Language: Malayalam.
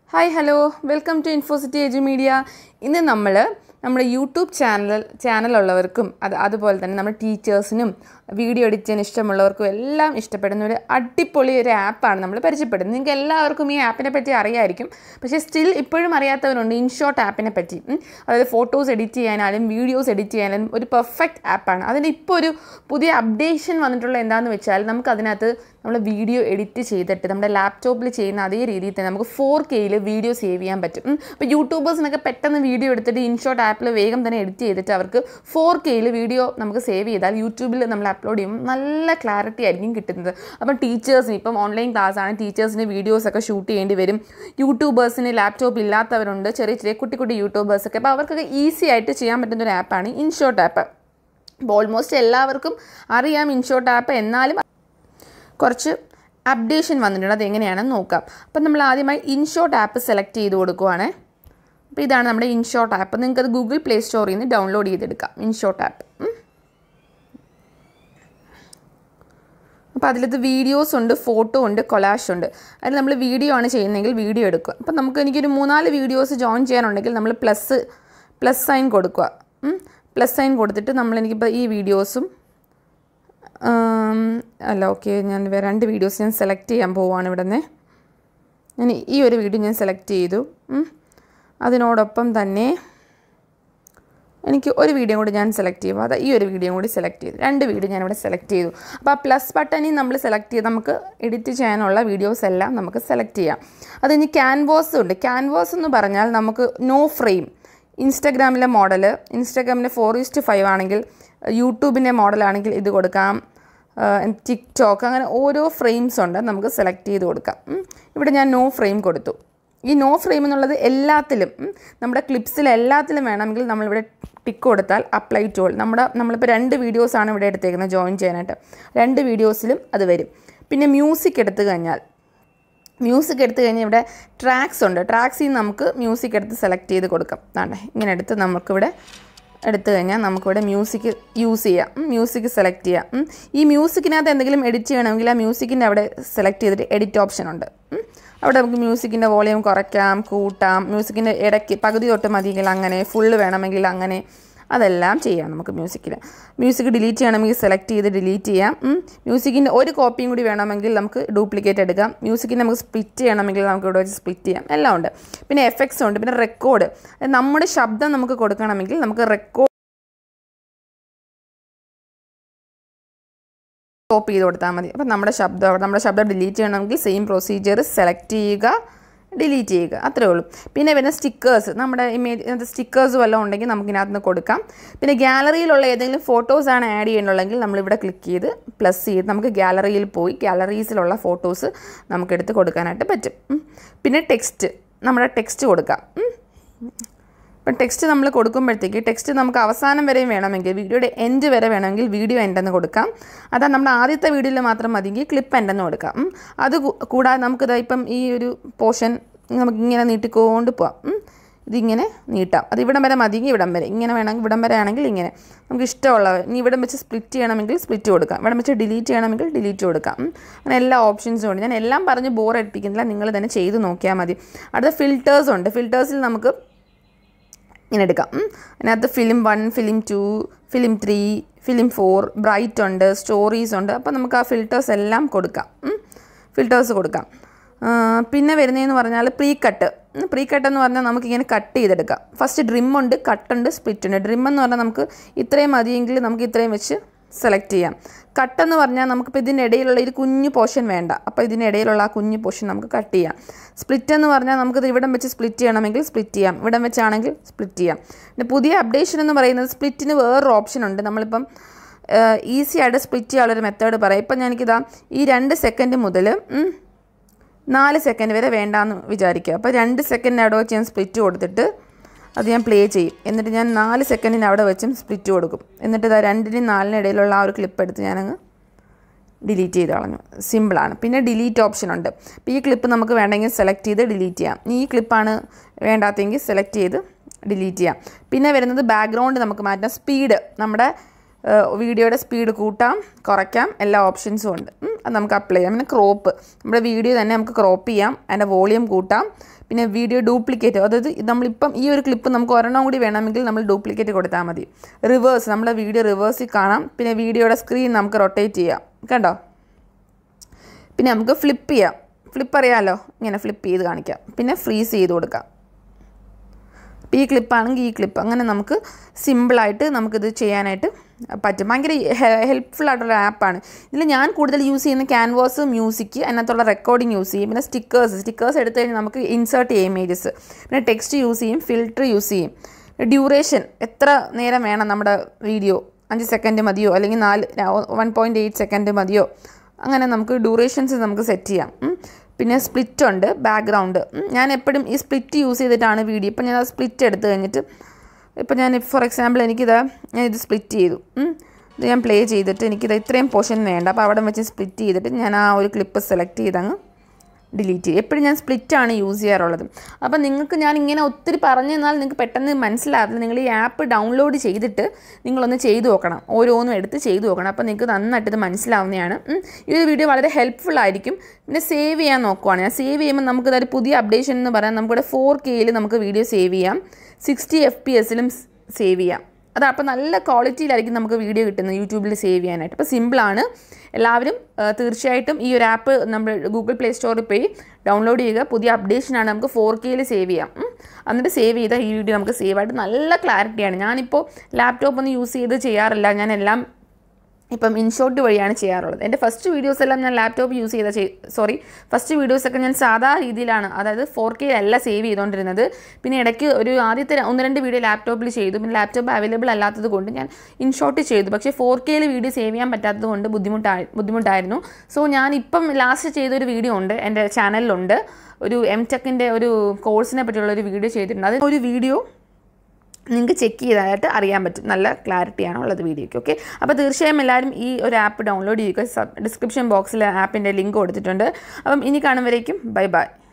Hi hello welcome to Infocity edu media ഇന്ന് നമ്മൾ നമ്മുടെ യൂട്യൂബ് ചാനൽ ചാനലുള്ളവർക്കും അത് അതുപോലെ തന്നെ നമ്മുടെ ടീച്ചേഴ്സിനും വീഡിയോ എഡിറ്റ് ചെയ്യാൻ ഇഷ്ടമുള്ളവർക്കും എല്ലാം ഇഷ്ടപ്പെടുന്ന ഒരു അടിപൊളി ഒരു ആപ്പാണ് നമ്മൾ പരിചയപ്പെടുന്നത് നിങ്ങൾക്ക് എല്ലാവർക്കും ഈ ആപ്പിനെ പറ്റി അറിയായിരിക്കും പക്ഷേ സ്റ്റിൽ ഇപ്പോഴും അറിയാത്തവരുണ്ട് ഇൻഷോട്ട് ആപ്പിനെ പറ്റി ഉം. അതായത് ഫോട്ടോസ് എഡിറ്റ് ചെയ്യാനാലും വീഡിയോസ് എഡിറ്റ് ചെയ്യാനും ഒരു പെർഫെക്റ്റ് ആപ്പാണ് അതിന് ഇപ്പോൾ ഒരു പുതിയ അപ്ഡേഷൻ വന്നിട്ടുള്ള എന്താണെന്ന് വെച്ചാൽ നമുക്ക് അതിനകത്ത് നമ്മൾ വീഡിയോ എഡിറ്റ് ചെയ്തിട്ട് നമ്മുടെ ലാപ്ടോപ്പിൽ ചെയ്യുന്ന അതേ രീതിയിൽ തന്നെ നമുക്ക് ഫോർ കെയിൽ വീഡിയോ സേവ് ചെയ്യാൻ പറ്റും അപ്പോൾ യൂട്യൂബേഴ്സിനൊക്കെ പെട്ടെന്ന് വീഡിയോ എടുത്തിട്ട് ഇൻഷോട്ട് ആപ്പിൽ വേഗം തന്നെ എഡിറ്റ് ചെയ്തിട്ട് അവർക്ക് ഫോർ കെയിൽ വീഡിയോ നമുക്ക് സേവ് ചെയ്താൽ യൂട്യൂബിൽ നമ്മൾ അപ്ലോഡ് ചെയ്യുമ്പോൾ നല്ല ക്ലാരിറ്റി ആയിരിക്കും കിട്ടുന്നത് അപ്പം ടീച്ചേഴ്സിന് ഇപ്പം ഓൺലൈൻ ക്ലാസ് ആണ് ടീച്ചേഴ്സിന് വീഡിയോസൊക്കെ ഷൂട്ട് ചെയ്യേണ്ടി വരും യൂട്യൂബേഴ്സിന് ലാപ്ടോപ്പ് ഇല്ലാത്തവരുണ്ട് ചെറിയ ചെറിയ കുട്ടി കുട്ടി യൂട്യൂബേഴ്സൊക്കെ അപ്പോൾ അവർക്കൊക്കെ ഈസി ആയിട്ട് ചെയ്യാൻ പറ്റുന്ന ഒരു ആപ്പാണ് ഇൻഷോട്ട് ആപ്പ് അപ്പോൾ ഓൾമോസ്റ്റ് എല്ലാവർക്കും അറിയാം ഇൻഷോട്ട് ആപ്പ് എന്നാലും കുറച്ച് അപ്ഡേഷൻ വന്നിട്ടുണ്ട് അത് എങ്ങനെയാണെന്ന് നോക്കാം അപ്പം നമ്മൾ ആദ്യമായി ഇൻഷോട്ട് ആപ്പ് സെലക്ട് ചെയ്ത് കൊടുക്കുവാണ് അപ്പോൾ ഇതാണ് നമ്മുടെ ഇൻഷോട്ട് ആപ്പ് നിങ്ങൾക്കത് ഗൂഗിൾ പ്ലേ സ്റ്റോറിൽ നിന്ന് ഡൗൺലോഡ് ചെയ്തെടുക്കാം ഇൻഷോട്ട് ആപ്പ് അപ്പോൾ അതിലത് വീഡിയോസ് ഉണ്ട് ഫോട്ടോ ഉണ്ട് കൊലാഷ് ഉണ്ട് അതിൽ നമ്മൾ വീഡിയോ ആണ് ചെയ്യുന്നതെങ്കിൽ വീഡിയോ എടുക്കുക അപ്പോൾ നമുക്ക് എനിക്കൊരു മൂന്നാല് വീഡിയോസ് ജോയിൻ ചെയ്യാനുണ്ടെങ്കിൽ നമ്മൾ പ്ലസ് പ്ലസ് സൈൻ കൊടുക്കുക പ്ലസ് സൈൻ കൊടുത്തിട്ട് നമ്മൾ എനിക്കിപ്പോൾ ഈ വീഡിയോസും അല്ല ഓക്കെ ഞാൻ വേ- രണ്ട് വീഡിയോസ് ഞാൻ സെലക്ട് ചെയ്യാൻ പോവുകയാണ് ഇവിടെ നിന്ന് ഞാൻ ഈ ഒരു വീഡിയോ ഞാൻ സെലക്ട് ചെയ്തു ഉം. അതിനോടൊപ്പം തന്നെ എനിക്ക് ഒരു വീഡിയോ കൂടി ഞാൻ സെലക്ട് ചെയ്യും അത് ഈ ഒരു വീഡിയോ കൂടി സെലക്ട് ചെയ്തു രണ്ട് വീഡിയോ ഞാനിവിടെ സെലക്ട് ചെയ്തു അപ്പോൾ ആ പ്ലസ് ബട്ടണിൽ നമ്മൾ സെലക്ട് ചെയ്ത് നമുക്ക് എഡിറ്റ് ചെയ്യാനുള്ള വീഡിയോസ് എല്ലാം നമുക്ക് സെലക്ട് ചെയ്യാം അത് ഇനി ക്യാൻവാസ് ഉണ്ട് ക്യാൻവാസ് എന്ന് പറഞ്ഞാൽ നമുക്ക് നോ ഫ്രെയിം ഇൻസ്റ്റഗ്രാമിലെ മോഡൽ ഇൻസ്റ്റാഗ്രാമിലെ ഫോർ ഇസ്റ്റ് ഫൈവ് ആണെങ്കിൽ യൂട്യൂബിൻ്റെ മോഡലാണെങ്കിൽ ഇത് കൊടുക്കാം ടിക്ടോക്ക് അങ്ങനെ ഓരോ ഫ്രെയിംസ് ഉണ്ട് നമുക്ക് സെലക്ട് ചെയ്ത് കൊടുക്കാം ഉം. ഇവിടെ ഞാൻ നോ ഫ്രെയിം കൊടുത്തു ഈ നോ ഫ്രെയിം എന്നുള്ളത് എല്ലാത്തിലും ഉം, നമ്മുടെ ക്ലിപ്സിൽ എല്ലാത്തിലും വേണമെങ്കിൽ നമ്മളിവിടെ ടിക്ക് കൊടുത്താൽ അപ്ലൈ ടു ഓൾ നമ്മുടെ നമ്മളിപ്പോൾ രണ്ട് വീഡിയോസാണ് ഇവിടെ എടുത്തേക്കുന്നത് ജോയിൻ ചെയ്യാനായിട്ട് രണ്ട് വീഡിയോസിലും അത് വരും പിന്നെ മ്യൂസിക് എടുത്തു കഴിഞ്ഞാൽ മ്യൂസിക് എടുത്തു കഴിഞ്ഞാൽ ഇവിടെ ട്രാക്സ് ഉണ്ട് ട്രാക്സിൽ നിന്ന് നമുക്ക് മ്യൂസിക് എടുത്ത് സെലക്ട് ചെയ്ത് കൊടുക്കാം ആണ്ടേ ഇങ്ങനെ എടുത്ത് നമുക്കിവിടെ എടുത്തു കഴിഞ്ഞാൽ നമുക്കിവിടെ മ്യൂസിക് യൂസ് ചെയ്യാം മ്യൂസിക് സെലക്ട് ചെയ്യാം ഉം. ഈ മ്യൂസിക്കിനകത്ത് എന്തെങ്കിലും എഡിറ്റ് ചെയ്യണമെങ്കിൽ ആ മ്യൂസിക്കിൻ്റെ അവിടെ സെലക്ട് ചെയ്തിട്ട് എഡിറ്റ് ഓപ്ഷൻ ഉണ്ട് ഉം. അവിടെ നമുക്ക് മ്യൂസിക്കിൻ്റെ വോളിയം കുറയ്ക്കാം കൂട്ടാം മ്യൂസിക്കിൻ്റെ ഇടയ്ക്ക് പകുതി തൊട്ട് മതിയെങ്കിൽ അങ്ങനെ ഫുള്ള് വേണമെങ്കിൽ അങ്ങനെ അതെല്ലാം ചെയ്യാം നമുക്ക് മ്യൂസിക്കിൽ മ്യൂസിക് ഡിലീറ്റ് ചെയ്യണമെങ്കിൽ സെലക്ട് ചെയ്ത് ഡിലീറ്റ് ചെയ്യാം മ്യൂസിക്കിൻ്റെ ഒരു കോപ്പിയും കൂടി വേണമെങ്കിൽ നമുക്ക് ഡ്യൂപ്ലിക്കേറ്റ് എടുക്കാം മ്യൂസിക്കിന് നമുക്ക് സ്പ്ലിറ്റ് ചെയ്യണമെങ്കിൽ നമുക്ക് ഇവിടെ വെച്ച് സ്പ്ലിറ്റ് ചെയ്യാം എല്ലാം ഉണ്ട് പിന്നെ എഫക്ട്സ് ഉണ്ട് പിന്നെ റെക്കോർഡ് നമ്മുടെ ശബ്ദം നമുക്ക് കൊടുക്കണമെങ്കിൽ നമുക്ക് റെക്കോർഡ് കോപ്പി ചെയ്ത് കൊടുത്താൽ മതി അപ്പം നമ്മുടെ ശബ്ദം അവിടെ നമ്മുടെ ശബ്ദം ഡിലീറ്റ് ചെയ്യണമെങ്കിൽ സെയിം പ്രൊസീജിയർ സെലക്ട് ചെയ്യുക ഡിലീറ്റ് ചെയ്യുക അത്രേ ഉള്ളൂ പിന്നെ വരുന്ന സ്റ്റിക്കേഴ്സ് നമ്മുടെ ഇമേജ് സ്റ്റിക്കേഴ്സ് വല്ലതും ഉണ്ടെങ്കിൽ നമുക്ക് ഇതിനകത്ത് നിന്ന് കൊടുക്കാം പിന്നെ ഗാലറിയിലുള്ള ഏതെങ്കിലും ഫോട്ടോസാണ് ആഡ് ചെയ്യണമെങ്കിൽ നമ്മളിവിടെ ക്ലിക്ക് ചെയ്ത് പ്ലസ് ചെയ്ത് നമുക്ക് ഗാലറിയിൽ പോയി ഗാലറീസിലുള്ള ഫോട്ടോസ് നമുക്ക് എടുത്ത് കൊടുക്കാനായിട്ട് പറ്റും ഉം. പിന്നെ ടെക്സ്റ്റ് നമ്മുടെ ടെക്സ്റ്റ് കൊടുക്കാം ഉം. ഇപ്പം ടെക്സ്റ്റ് നമ്മൾ കൊടുക്കുമ്പോഴത്തേക്ക് ടെക്സ്റ്റ് നമുക്ക് അവസാനം വരെയും വേണമെങ്കിൽ വീഡിയോയുടെ എൻഡ് വരെ വേണമെങ്കിൽ വീഡിയോ എൻഡെന്ന് കൊടുക്കാം അതാ നമ്മുടെ ആദ്യത്തെ വീഡിയോയിൽ മാത്രം മതിയെങ്കിൽ ക്ലിപ്പ് എൻഡെന്ന് കൊടുക്കാം ഉം. അത് കൂ- കൂടാതെ നമുക്കിതാ ഇപ്പം ഈ ഒരു പോർഷൻ നമുക്ക് ഇങ്ങനെ നീട്ടിക്കൊണ്ട് പോവാം ഉം. ഇതിങ്ങനെ നീട്ടാം അത് ഇവിടം വരെ മതിയെങ്കിൽ ഇവിടം വരെ ഇങ്ങനെ വേണമെങ്കിൽ ഇവിടം വരെ ആണെങ്കിൽ ഇങ്ങനെ നമുക്ക് ഇഷ്ടമുള്ള ഇനി ഇവിടം വെച്ച് സ്പ്ലിറ്റ് ചെയ്യണമെങ്കിൽ സ്പ്ലിറ്റ് കൊടുക്കാം ഇവിടം വെച്ച് ഡിലീറ്റ് ചെയ്യണമെങ്കിൽ ഡിലീറ്റ് കൊടുക്കാം ഉം. അങ്ങനെ എല്ലാ ഓപ്ഷൻസും ഉണ്ട് ഞാൻ എല്ലാം പറഞ്ഞ് ബോർ അടിപ്പിക്കുന്നില്ല നിങ്ങൾ തന്നെ ചെയ്ത് നോക്കിയാൽ മതി അടുത്ത ഫിൽറ്റേഴ്സ് ഉണ്ട് ഫിൽറ്റേഴ്സിൽ നമുക്ക് ഇങ്ങനെ എടുക്കാം ഉം. അതിനകത്ത് film one film two film three film four bright ഉണ്ട് സ്റ്റോറീസ് ഉണ്ട് അപ്പോൾ നമുക്ക് ആ ഫിൽറ്റേഴ്സ് എല്ലാം കൊടുക്കാം ഫിൽറ്റേഴ്സ് കൊടുക്കാം ആ, പിന്നെ വരുന്നതെന്ന് പറഞ്ഞാൽ പ്രീ കട്ട് പ്രീ കട്ട് എന്ന് പറഞ്ഞാൽ നമുക്കിങ്ങനെ കട്ട് ചെയ്തെടുക്കാം ഫസ്റ്റ് ഡ്രിം ഉണ്ട് കട്ടുണ്ട് സ്പ്ലിറ്റ് ഉണ്ട് ഡ്രിം എന്ന് പറഞ്ഞാൽ നമുക്ക് ഇത്രയും മതിയെങ്കിൽ നമുക്ക് ഇത്രയും വെച്ച് സെലക്ട് ചെയ്യാം കട്ടെന്ന് പറഞ്ഞാൽ നമുക്കിപ്പോൾ ഇതിൻ്റെ ഇടയിലുള്ള ഒരു കുഞ്ഞു പോർഷൻ വേണ്ട അപ്പോൾ ഇതിൻ്റെ ഇടയിലുള്ള ആ കുഞ്ഞു പോർഷൻ നമുക്ക് കട്ട് ചെയ്യാം സ്പ്ലിറ്റ് എന്ന് പറഞ്ഞാൽ നമുക്കിത് ഇവിടം വെച്ച് സ്പ്ലിറ്റ് ചെയ്യണമെങ്കിൽ സ്പ്ലിറ്റ് ചെയ്യാം ഇവിടം വെച്ചാണെങ്കിൽ സ്പ്ലിറ്റ് ചെയ്യാം പിന്നെ പുതിയ അപ്ഡേഷൻ എന്ന് പറയുന്നത് സ്പ്ലിറ്റിന് വേറൊരു ഓപ്ഷൻ ഉണ്ട് നമ്മളിപ്പം ഈസി ആയിട്ട് സ്പ്ലിറ്റ് ചെയ്യാനുള്ളൊരു മെത്തേഡ് പറയാം ഇപ്പം ഞാനിക്കിതാ ഈ രണ്ട് സെക്കൻഡ് മുതൽ ഉം, നാല് സെക്കൻഡ് വരെ വേണ്ടാന്ന് വിചാരിക്കുക അപ്പോൾ രണ്ട് സെക്കൻഡ് അവിടെ വെച്ച് ഞാൻ സ്പ്ലിറ്റ് കൊടുത്തിട്ട് അത് ഞാൻ പ്ലേ ചെയ്യും എന്നിട്ട് ഞാൻ നാല് സെക്കൻഡിന് അവിടെ വെച്ചും സ്പ്ലിറ്റ് കൊടുക്കും എന്നിട്ട് ഇതാ രണ്ടിനും നാലിനും ഇടയിലുള്ള ആ ഒരു ക്ലിപ്പ് എടുത്ത് ഞാനങ്ങ് ഡിലീറ്റ് ചെയ്ത് കളഞ്ഞു സിമ്പിളാണ് പിന്നെ ഡിലീറ്റ് ഓപ്ഷൻ ഉണ്ട് അപ്പോൾ ഈ ക്ലിപ്പ് നമുക്ക് വേണമെങ്കിൽ സെലക്ട് ചെയ്ത് ഡിലീറ്റ് ചെയ്യാം ഈ ക്ലിപ്പാണ് വേണ്ടാത്തെങ്കിൽ സെലക്ട് ചെയ്ത് ഡിലീറ്റ് ചെയ്യാം പിന്നെ വരുന്നത് ബാക്ക്ഗ്രൗണ്ട് നമുക്ക് മാറ്റാം സ്പീഡ് നമ്മുടെ വീഡിയോയുടെ സ്പീഡ് കൂട്ടാം കുറയ്ക്കാം എല്ലാ ഓപ്ഷൻസും ഉണ്ട് ഉം, അത് നമുക്ക് അപ്ലൈ ചെയ്യാം പിന്നെ ക്രോപ്പ് നമ്മുടെ വീഡിയോ തന്നെ നമുക്ക് ക്രോപ്പ് ചെയ്യാം അതിൻ്റെ വോളിയം കൂട്ടാം പിന്നെ വീഡിയോ ഡ്യൂപ്ലിക്കേറ്റ് അതായത് നമ്മളിപ്പം ഈ ഒരു ക്ലിപ്പ് നമുക്ക് ഒരെണ്ണം കൂടി വേണമെങ്കിൽ നമ്മൾ ഡ്യൂപ്ലിക്കേറ്റ് കൊടുത്താൽ മതി റിവേഴ്സ് നമ്മുടെ വീഡിയോ റിവേഴ്സിൽ കാണാം പിന്നെ വീഡിയോയുടെ സ്ക്രീൻ നമുക്ക് റൊട്ടേറ്റ് ചെയ്യാം കണ്ടോ പിന്നെ നമുക്ക് ഫ്ലിപ്പ് ചെയ്യാം ഫ്ലിപ്പ് അറിയാമല്ലോ ഇങ്ങനെ ഫ്ലിപ്പ് ചെയ്ത് കാണിക്കാം പിന്നെ ഫ്രീസ് ചെയ്ത് കൊടുക്കാം ഇപ്പോൾ ഈ ക്ലിപ്പാണെങ്കിൽ ഈ ക്ലിപ്പ് അങ്ങനെ നമുക്ക് സിമ്പിളായിട്ട് നമുക്കിത് ചെയ്യാനായിട്ട് പറ്റും ഭയങ്കര ഹെൽപ്ഫുൾ ആയിട്ടുള്ള ആപ്പാണ് ഇതിൽ ഞാൻ കൂടുതൽ യൂസ് ചെയ്യുന്ന ക്യാൻവാസ് മ്യൂസിക് അതിനകത്തുള്ള റെക്കോർഡിംഗ് യൂസ് ചെയ്യും പിന്നെ സ്റ്റിക്കേഴ്സ് സ്റ്റിക്കേഴ്സ് എടുത്തു കഴിഞ്ഞാൽ നമുക്ക് ഇൻസേർട്ട് ചെയ്യാം ഇമേജസ് പിന്നെ ടെക്സ്റ്റ് യൂസ് ചെയ്യും ഫിൽറ്റർ യൂസ് ചെയ്യും ഡ്യൂറേഷൻ എത്ര നേരം വേണം നമ്മുടെ വീഡിയോ അഞ്ച് സെക്കൻഡ് മതിയോ അല്ലെങ്കിൽ നാല് വൺ പോയിൻറ്റ് എയ്റ്റ് സെക്കൻഡ് മതിയോ അങ്ങനെ നമുക്ക് ഡ്യൂറേഷൻസ് നമുക്ക് സെറ്റ് ചെയ്യാം ഉം. പിന്നെ സ്പ്ലിറ്റ് ഉണ്ട് ബാക്ക്ഗ്രൗണ്ട് ഞാൻ എപ്പോഴും ഈ സ്പ്ലിറ്റ് യൂസ് ചെയ്തിട്ടാണ് വീഡിയോ ഇപ്പം ഞാൻ ആ സ്പ്ലിറ്റ് എടുത്ത് കഴിഞ്ഞിട്ട് ഇപ്പം ഞാൻ ഫോർ എക്സാമ്പിൾ എനിക്കിത് ഞാൻ ഇത് സ്പ്ലിറ്റ് ചെയ്തു ഉം. ഇത് ഞാൻ പ്ലേ ചെയ്തിട്ട് എനിക്കിത് ഇത്രയും പോർഷൻ വേണ്ട അപ്പോൾ അവിടെ വെച്ച് സ്പ്ലിറ്റ് ചെയ്തിട്ട് ഞാൻ ആ ഒരു ക്ലിപ്പ് സെലക്ട് ചെയ്തങ്ങ് ഡിലീറ്റ് ചെയ്യും എപ്പോഴും ഞാൻ സ്പ്ലിറ്റാണ് യൂസ് ചെയ്യാറുള്ളത് അപ്പോൾ നിങ്ങൾക്ക് ഞാൻ ഇങ്ങനെ ഒത്തിരി പറഞ്ഞു തന്നാൽ നിങ്ങൾക്ക് പെട്ടെന്ന് മനസ്സിലാവില്ല നിങ്ങൾ ഈ ആപ്പ് ഡൗൺലോഡ് ചെയ്തിട്ട് നിങ്ങളൊന്ന് ചെയ്തു നോക്കണം ഓരോന്നും എടുത്ത് ചെയ്തു നോക്കണം അപ്പോൾ നിങ്ങൾക്ക് നന്നായിട്ട് ഇത് മനസ്സിലാവുന്നതാണ് ഉം. ഈ ഒരു വീഡിയോ വളരെ ഹെൽപ്ഫുൾ ആയിരിക്കും പിന്നെ സേവ് ചെയ്യാൻ നോക്കുവാണ് ഞാൻ സേവ് ചെയ്യുമ്പോൾ നമുക്ക് ഇതൊരു പുതിയ അപ്ഡേഷൻ എന്ന് പറയാൻ നമുക്കിവിടെ ഫോർ കെയിൽ നമുക്ക് വീഡിയോ സേവ് ചെയ്യാം സിക്സ്റ്റി എഫ് പി എസിലും സേവ് ചെയ്യാം അത് അപ്പോൾ നല്ല ക്വാളിറ്റിയിലായിരിക്കും നമുക്ക് വീഡിയോ കിട്ടുന്നത് യൂട്യൂബിൽ സേവ് ചെയ്യാനായിട്ട് അപ്പോൾ സിമ്പിളാണ് എല്ലാവരും ആ, തീർച്ചയായിട്ടും ഈ ഒരു ആപ്പ് നമ്മൾ ഗൂഗിൾ പ്ലേ സ്റ്റോറിൽ പോയി ഡൗൺലോഡ് ചെയ്യുക പുതിയ അപ്ഡേഷനാണ് നമുക്ക് ഫോർ കെയിൽ സേവ് ചെയ്യാം ഉം. എന്നിട്ട് സേവ് ചെയ്താൽ ഈ വീഡിയോ നമുക്ക് സേവ് ആയിട്ട് നല്ല ക്ലാരിറ്റിയാണ് ഞാനിപ്പോൾ ലാപ്ടോപ്പ് ഒന്നും യൂസ് ചെയ്ത് ചെയ്യാറില്ല ഞാൻ എല്ലാം ഇപ്പം ഇൻഷോട്ട് വഴിയാണ് ചെയ്യാറുള്ളത് എൻ്റെ ഫസ്റ്റ് വീഡിയോസ് എല്ലാം ഞാൻ ലാപ്ടോപ്പ് യൂസ് ചെയ്ത സോറി ഫസ്റ്റ് വീഡിയോസൊക്കെ ഞാൻ സാധാ രീതിയിലാണ് അതായത് ഫോർ കെ അല്ല സേവ് ചെയ്തുകൊണ്ടിരുന്നത് പിന്നെ ഇടയ്ക്ക് ഒരു ആദ്യത്തെ ഒന്ന് രണ്ട് വീഡിയോ ലാപ്ടോപ്പിൽ ചെയ്തു പിന്നെ ലാപ്ടോപ്പ് അവൈലബിൾ അല്ലാത്തത് കൊണ്ട് ഞാൻ ഇൻഷോട്ട് ചെയ്തു പക്ഷേ ഫോർ കെയിൽ വീഡിയോ സേവ് ചെയ്യാൻ പറ്റാത്തത് കൊണ്ട് ബുദ്ധിമുട്ടായി ബുദ്ധിമുട്ടായിരുന്നു സോ ഞാൻ ഇപ്പം ലാസ്റ്റ് ചെയ്തൊരു വീഡിയോ ഉണ്ട് എൻ്റെ ചാനലിലുണ്ട് ഒരു എം ടെക്കിൻ്റെ ഒരു കോഴ്സിനെ പറ്റിയുള്ള ഒരു വീഡിയോ ചെയ്തിട്ടുണ്ട് അത് ഒരു വീഡിയോ നിങ്ങൾക്ക് ചെക്ക് ചെയ്തായിട്ട് അറിയാൻ പറ്റും നല്ല ക്ലാരിറ്റിയാണ് ഉള്ളത് വീഡിയോയ്ക്ക് ഓക്കെ അപ്പോൾ തീർച്ചയായും എല്ലാവരും ഈ ഒരു ആപ്പ് ഡൗൺലോഡ് ചെയ്യുക സബ് ഡിസ്ക്രിപ്ഷൻ ബോക്സിൽ ആപ്പിൻ്റെ ലിങ്ക് കൊടുത്തിട്ടുണ്ട് അപ്പം ഇനി കാണുമ്പോഴേക്കും ബൈ ബൈ